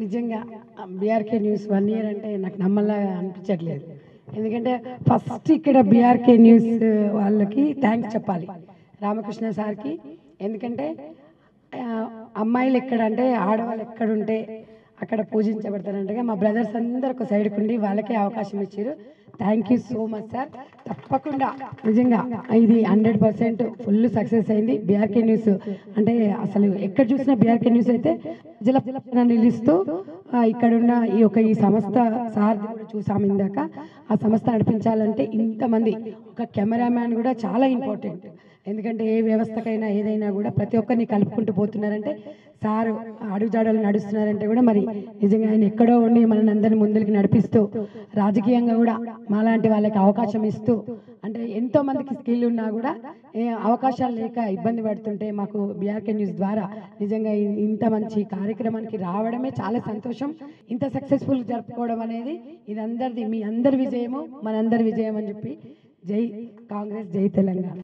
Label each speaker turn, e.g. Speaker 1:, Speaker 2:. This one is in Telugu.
Speaker 1: నిజంగా బీఆర్కే న్యూస్ వన్ ఇయర్ అంటే నాకు నమ్మలా అనిపించట్లేదు ఎందుకంటే ఫస్ట్ ఇక్కడ బీఆర్కే న్యూస్ వాళ్ళకి థ్యాంక్స్ చెప్పాలి రామకృష్ణ సార్కి ఎందుకంటే ఆ, అమ్మాయిలు ఎక్కడ అంటే ఆడవాళ్ళు ఎక్కడుంటే అక్కడ పూజించబడతారంటగా మా బ్రదర్స్ అందరు ఒక సైడ్కి ఉండి వాళ్ళకే అవకాశం ఇచ్చారు thank you so much sir తప్పకుండా నిజంగా ఇది హండ్రెడ్ పర్సెంట్ ఫుల్ సక్సెస్ అయింది బీఆర్కే న్యూస్ అంటే అసలు ఎక్కడ చూసినా బీఆర్కే న్యూస్ అయితే ప్రజల పక్షాన నిలుస్తూ ఆ, ఇక్కడున్న ఈ యొక్క ఈ సంస్థ సార్ కూడా చూసాము ఇందాక ఆ సంస్థ నడిపించాలంటే ఇంతమంది ఒక కెమెరామ్యాన్ కూడా చాలా ఇంపార్టెంట్ ఎందుకంటే ఏ వ్యవస్థకైనా ఏదైనా కూడా ప్రతి ఒక్కరిని కలుపుకుంటూ పోతున్నారంటే సారు అడుగుజాడలు నడుస్తున్నారంటే కూడా మరి నిజంగా ఆయన ఎక్కడో ఉండి మనల్ని అందరిని ముందుకు నడిపిస్తూ రాజకీయంగా కూడా మాలాంటి వాళ్ళకి అవకాశం ఇస్తూ అంటే ఎంతో మందికి స్కిల్ ఉన్నా కూడా ఏ అవకాశాలు లేక ఇబ్బంది పడుతుంటే మాకు బీఆర్కే న్యూస్ ద్వారా నిజంగా ఇ- ఇంత మంచి కార్యక్రమానికి రావడమే చాలా సంతోషం ఇంత సక్సెస్ఫుల్ జరుపుకోవడం అనేది ఇది అందరిది మీ అందరి విజయము మనందరి విజయం అని చెప్పి జై కాంగ్రెస్ జై తెలంగాణ